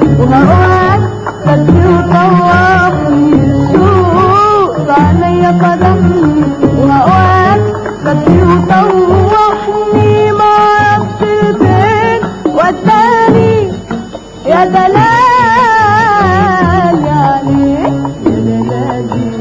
وهواك خدني وطوحني الشوق بعينيا قدحني وهواك خدني وطوحني معرفش البيت وداني يا دلال عليك يا دلالي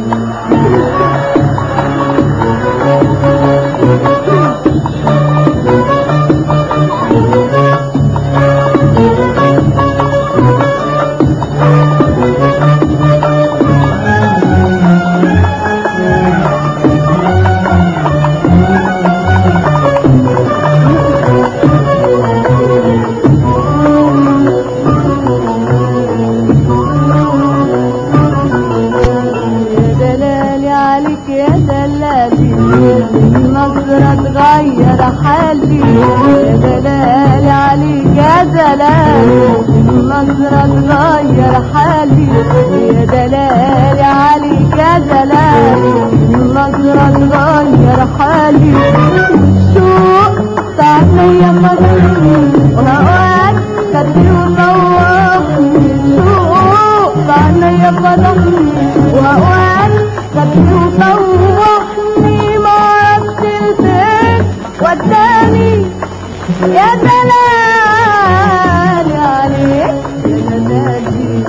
يا دلالي عليك يا دلالي النظرة تغير حالي يا دلالي عليك يا دلالي النظرة تغير حالي يا دلالي عليك يا دلالي النظرة تغير حالي الشوق تعطي قدري وهواك خدني وطوحني الشوق بعينيا قدحني وهواك خدني وطوحني معرفش البيت وداني يا دلالي عليك يا دلالي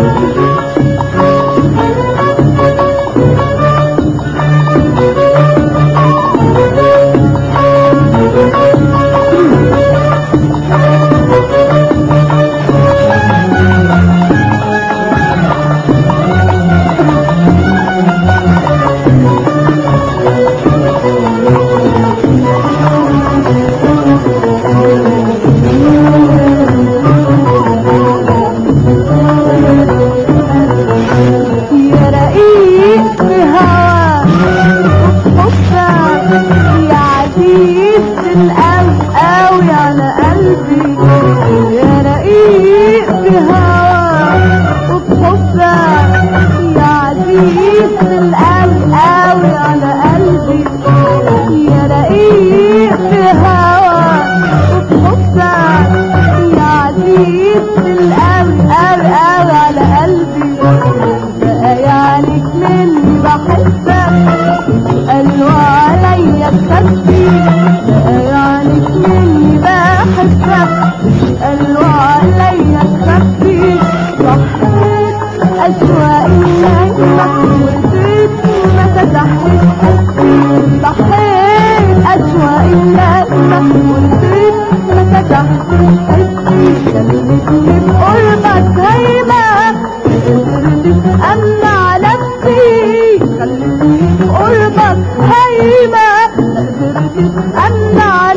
يا رقيق في هواك حبك يا عزيز القلب قوي على قلبي يا رقيق في هواك وبحبك يا عزيز القلب قوي على قلبي يا رقيق في هواك وبحبك يا عزيز القلب قوي قوي على قلبي بقى يعني مني بحبك قالوا عليا تخبي بقى يعني مني بحبك قالوا عليا تخبي ضحيت أشواقي منك ورضيت ما فتحت قلبي ضحيت أشواقي منك ورضيت ما فتحت قلبي خلتني بقربك هيبة قدرت أمنع نفسي خلتني بقربك هيبة قدرت أمنع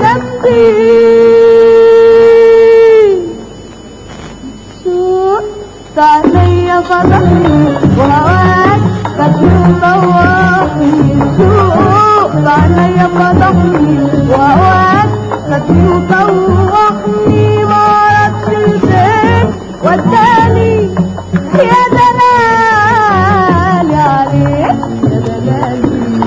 نفسي سوق عليا فرحني وهواك خدني وطوحني سوق عليا فرحني وهواك خدني وطوحني معرفش البيت وداني يا دلالي عليك يا دلالي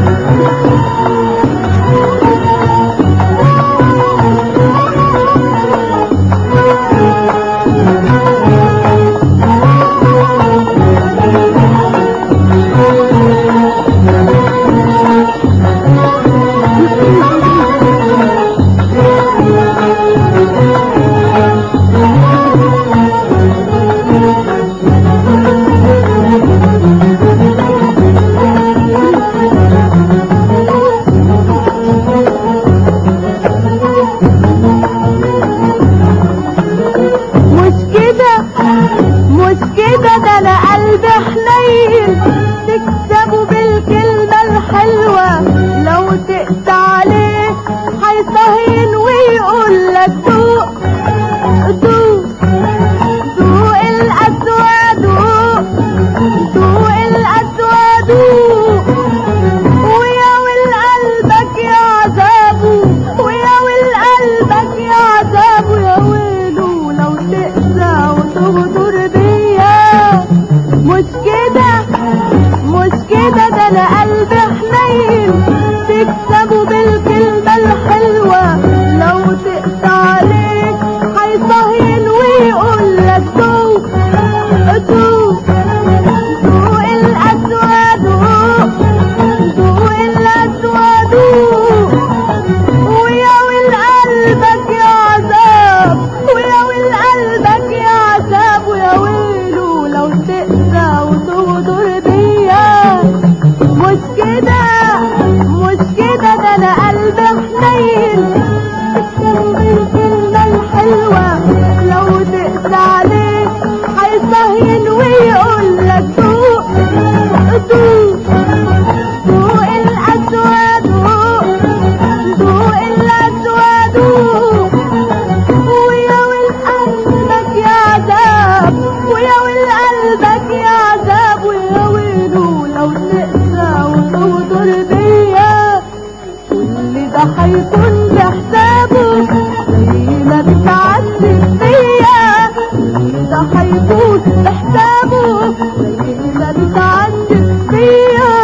مش كده مش كده ده انا قلبي حنين تكسبه بالكلمة الحلوة لو تقسى عليه هيطهين ويقول لك دوق دوق دوق الأسوأ دوق دوق الأسوأ دوق ويا ويل قلبك يا عذابه ويا ويل قلبك يا عذابه يا ويله لو تقسى وتغدر بيا مش كده مش كده ده انا قلبي حنين تكسبه بالكلمة الحلوة لو تقسى عليه هيكون بحسابه زي ما بتعذب فيا ده هيكون بحسابه زي ما بتعذب فيا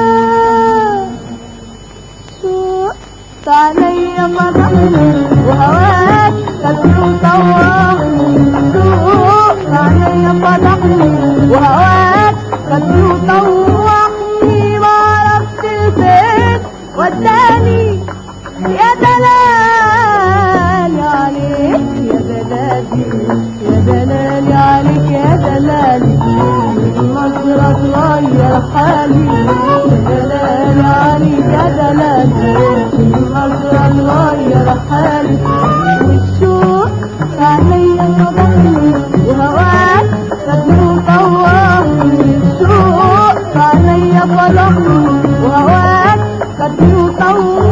شوق عليا مضحني وهواك خدني وطوحني شوق عليا فضحني وهواك خدني وطوحني معرفش الفين وداني يا دلالي عليك يا دلالي يا دلالي عليك يا دلالي النظرة تغير حالي يا دلالي عليك يا دلالي النظرة تغير حالي والشوق عليا فضحني وهواك خدني وطوحني الشوق عليا فضحني وهواك خدني وطوحني